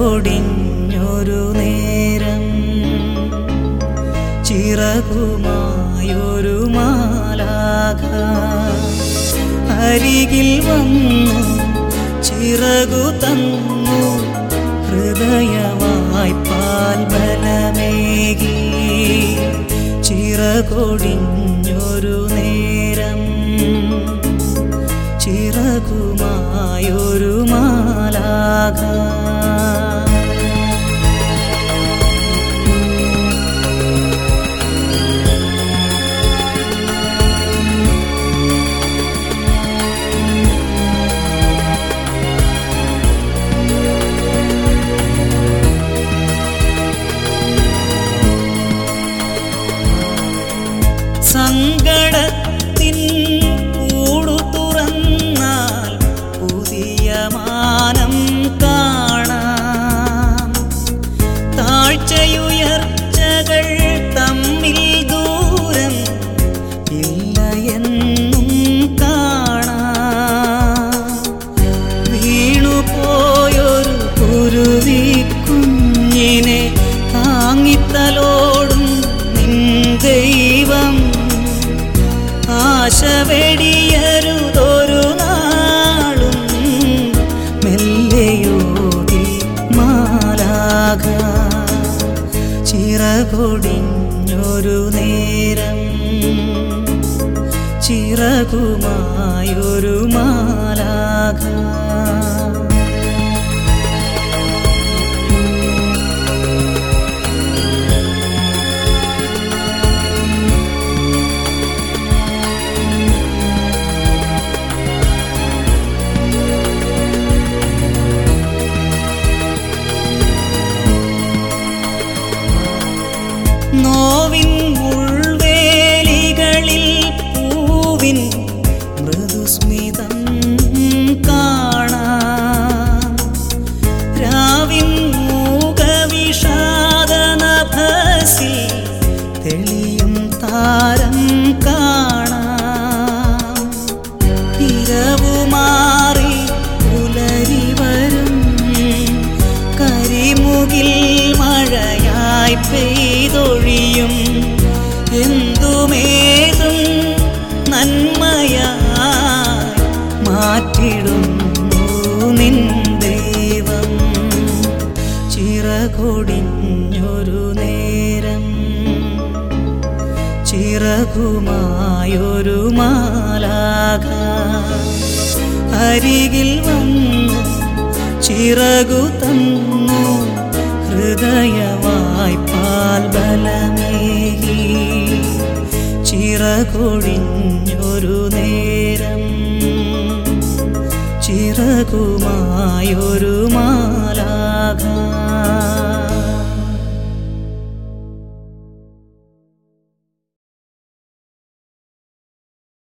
ചിറകൊടിഞ്ഞൊരു നേരം ചിറകുമായൊരു മാലാക അരികിൽ വന്നു ചിറകു തന്നു ഹൃദയവായ്പാൽ ബലമേകി ചിറകൊടിഞ്ഞൊരു നേരം ചിറകുമായൊരു മാലാക സങ്കടത്തിൻ കൂടു തുറന്നാൽ പുതിയ മാനം കാണാം താഴ്ചയുയർച്ചകൾ തമ്മിൽ ദൂരം ഇല്ല എന്നും കാണാം വീണുപോയൊരു കുരുവി കുഞ്ഞിനെ താങ്ങിത്തലോടും നിൻ ദൈവം ആശ വെടിയരുതൊരു നാളും മെല്ലയോതി മാലാക ചിറകൊടിഞ്ഞൊരു നേരം ചിറകുമായൊരു മാലാക നോവിൻ ഉൾവേലികളിൽ പൂവിൻ മൃദുസ്മിതം കാണാം രാവിൻ മൂകവിഷാദനഭസിൽ തെളിയും താരം കാണാം ഇരവുമാറി പുലരി വരും കരിമുകിൽ മഴയായി പെയ്തൊഴിയും എന്തുമേതും നന്മയായി മാറ്റിടുന്നു നിൻ ദൈവം ചിറകൊടിഞ്ഞൊരു നേരം ചിറകുമായൊരു മാലാക അരികിൽ വന്നു ചിറകു തന്നു ഹൃദയവായ്പാൽ ബലമേകി ചിറകൊടിഞ്ഞൊരു നേരം ചിറകുമായൊരു മാലാക